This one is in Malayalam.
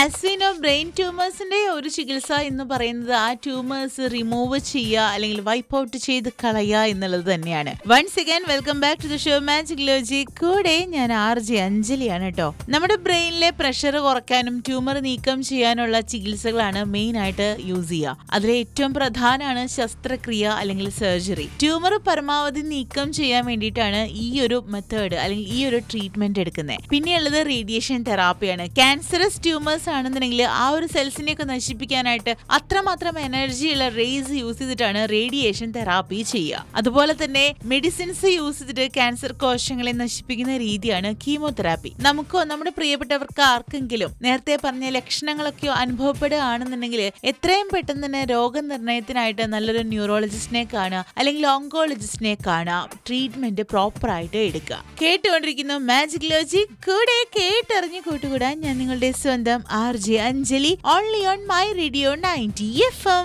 ആസ്വിനോ ബ്രെയിൻ ട്യൂമേഴ്സിന്റെ ഒരു ചികിത്സ എന്ന് പറയുന്നത് ആ ട്യൂമേഴ്സ് റിമൂവ് ചെയ്യുക അല്ലെങ്കിൽ വൈപ്പ് ഔട്ട് ചെയ്ത് കളയുക എന്നുള്ളത് തന്നെയാണ് once again welcome back to the show magic ലോജി കൂടെ ഞാൻ ആർ ജെ അഞ്ജലിയാണ് കേട്ടോ നമ്മുടെ ബ്രെയിനിലെ പ്രഷർ കുറയ്ക്കാനും ട്യൂമർ നീക്കം ചെയ്യാനുള്ള ചികിത്സകളാണ് മെയിൻ ആയിട്ട് യൂസ് ചെയ്യുക അതിലെ ഏറ്റവും പ്രധാനമാണ് ശസ്ത്രക്രിയ അല്ലെങ്കിൽ സർജറി ട്യൂമർ പരമാവധി നീക്കം ചെയ്യാൻ വേണ്ടിയിട്ടാണ് ഈ ഒരു മെത്തേഡ് അല്ലെങ്കിൽ ഈ ഒരു ട്രീറ്റ്മെന്റ് എടുക്കുന്നത് പിന്നെയുള്ളത് റേഡിയേഷൻ തെറാപ്പിയാണ് ക്യാൻസറസ് ട്യൂമേഴ്സ് ആണെന്നുണ്ടെങ്കിൽ ആ ഒരു സെൽസിനെയൊക്കെ നശിപ്പിക്കാനായിട്ട് അത്രമാത്രം എനർജിയുള്ള റേസ് യൂസ് ചെയ്തിട്ടാണ് റേഡിയേഷൻ തെറാപ്പി ചെയ്യുക അതുപോലെ തന്നെ മെഡിസിൻസ് യൂസ് ചെയ്തിട്ട് ക്യാൻസർ കോശങ്ങളെ നശിപ്പിക്കുന്ന രീതിയാണ് കീമോതെറാപ്പി നമുക്കോ നമ്മുടെ പ്രിയപ്പെട്ടവർക്ക് ആർക്കെങ്കിലും നേരത്തെ പറഞ്ഞ ലക്ഷണങ്ങളൊക്കെയോ അനുഭവപ്പെടുകയാണെന്നുണ്ടെങ്കിൽ എത്രയും പെട്ടെന്ന് തന്നെ രോഗനിർണയത്തിനായിട്ട് നല്ലൊരു ന്യൂറോളജിസ്റ്റിനെ കാണുക അല്ലെങ്കിൽ ഓങ്കോളജിസ്റ്റിനെ കാണുക ട്രീറ്റ്മെന്റ് പ്രോപ്പർ ആയിട്ട് എടുക്കുക കേട്ടുകൊണ്ടിരിക്കുന്നു മാജിക് ലോജി കൂടെ കേട്ടറിഞ്ഞു കൂട്ടുകൂടാൻ ഞാൻ നിങ്ങളുടെ സ്വന്തം R J Anjali only on my radio ninety F M